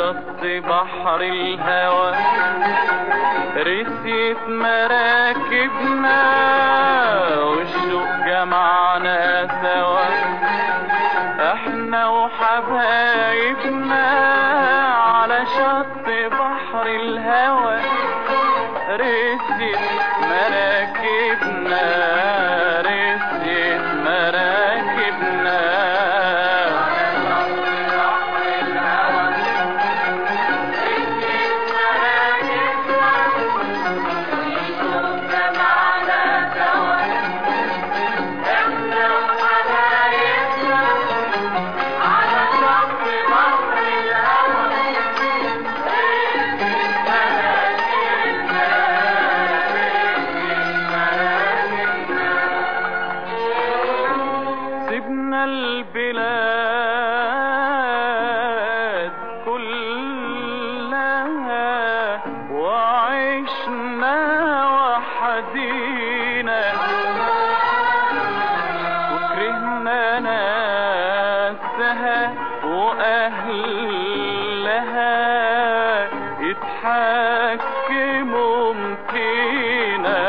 شط بحر الهوى رسيت مراكبنا والشوق جمعنا سوا احنا وحبايبنا على شط بحر الهوى رسيت مراكبنا رسيت مراكبنا سيبنا البلاد كلها وعشنا وحدينا وكرهنا ناسها واهلها يتحكموا فينا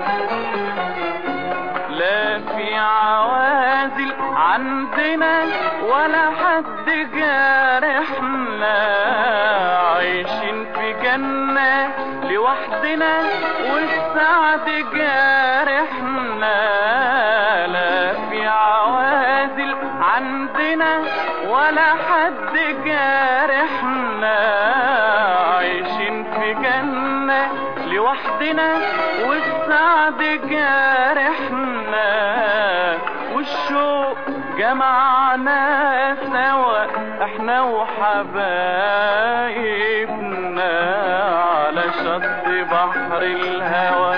لا في عوازل عندنا ولا حد جارحنا عايشين في جنة لوحدنا والسعد جارحنا لا في عوازل عندنا ولا حد جارحنا عايشين في جنة لوحدنا والسعد جارحنا والشوق جمعنا سوا احنا وحبايبنا على شط بحر الهوى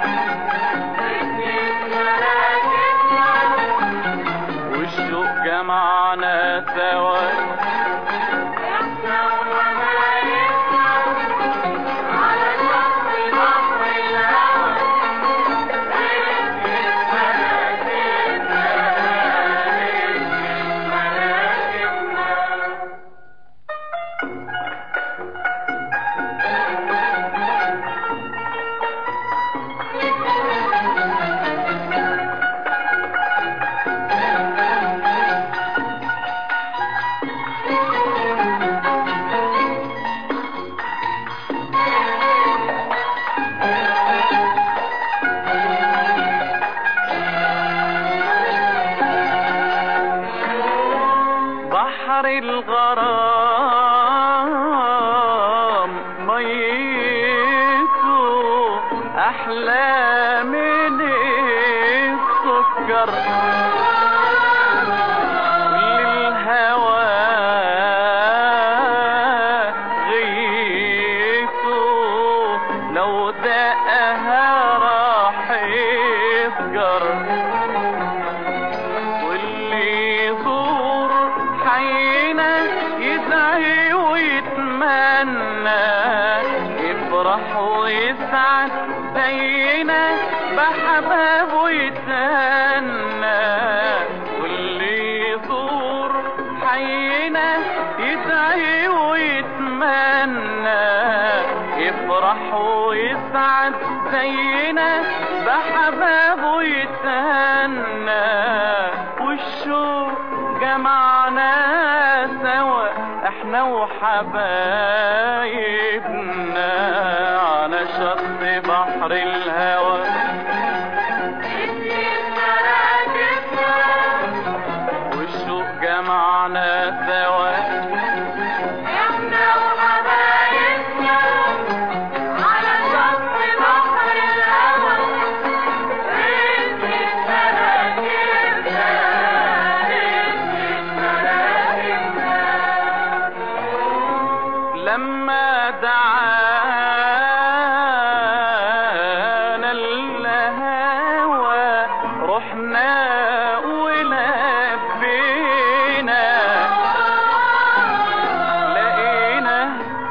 والشوق جمعنا سوا بحر الغرام ميته احلى من السكر للهوى غيته لو دقها راح يسجر واللي يزور حينا يدعي ويتمنى يفرح ويسعد زينا بحبابه يتهنى واللي يزور حينا يدعي ويتمنى يفرح ويسعد زينا بحبابه يتهنى والشوق جمعنا سوا احنا وحبايبنا على شط بحر الهوى والشوق جمعنا سوا لما دعانا الهوى رحنا ولبينا لقينا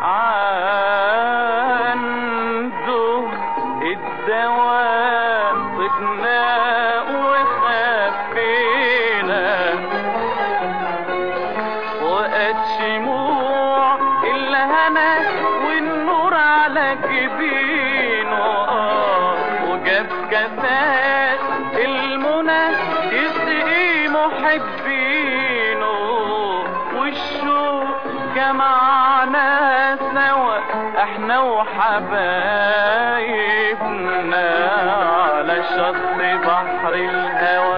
عنده الدواء طبنا وخفينا وقت شموع كاسات المنى يسقي محبينه والشوق جمعنا سوا احنا وحبايبنا على شط بحر الهوى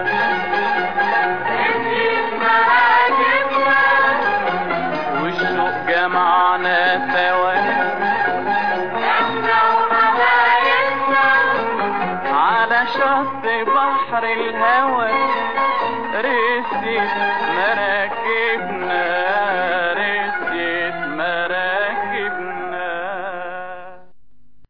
والشوق جمعنا سوا على شط بحر الهوى رسي مراكبنا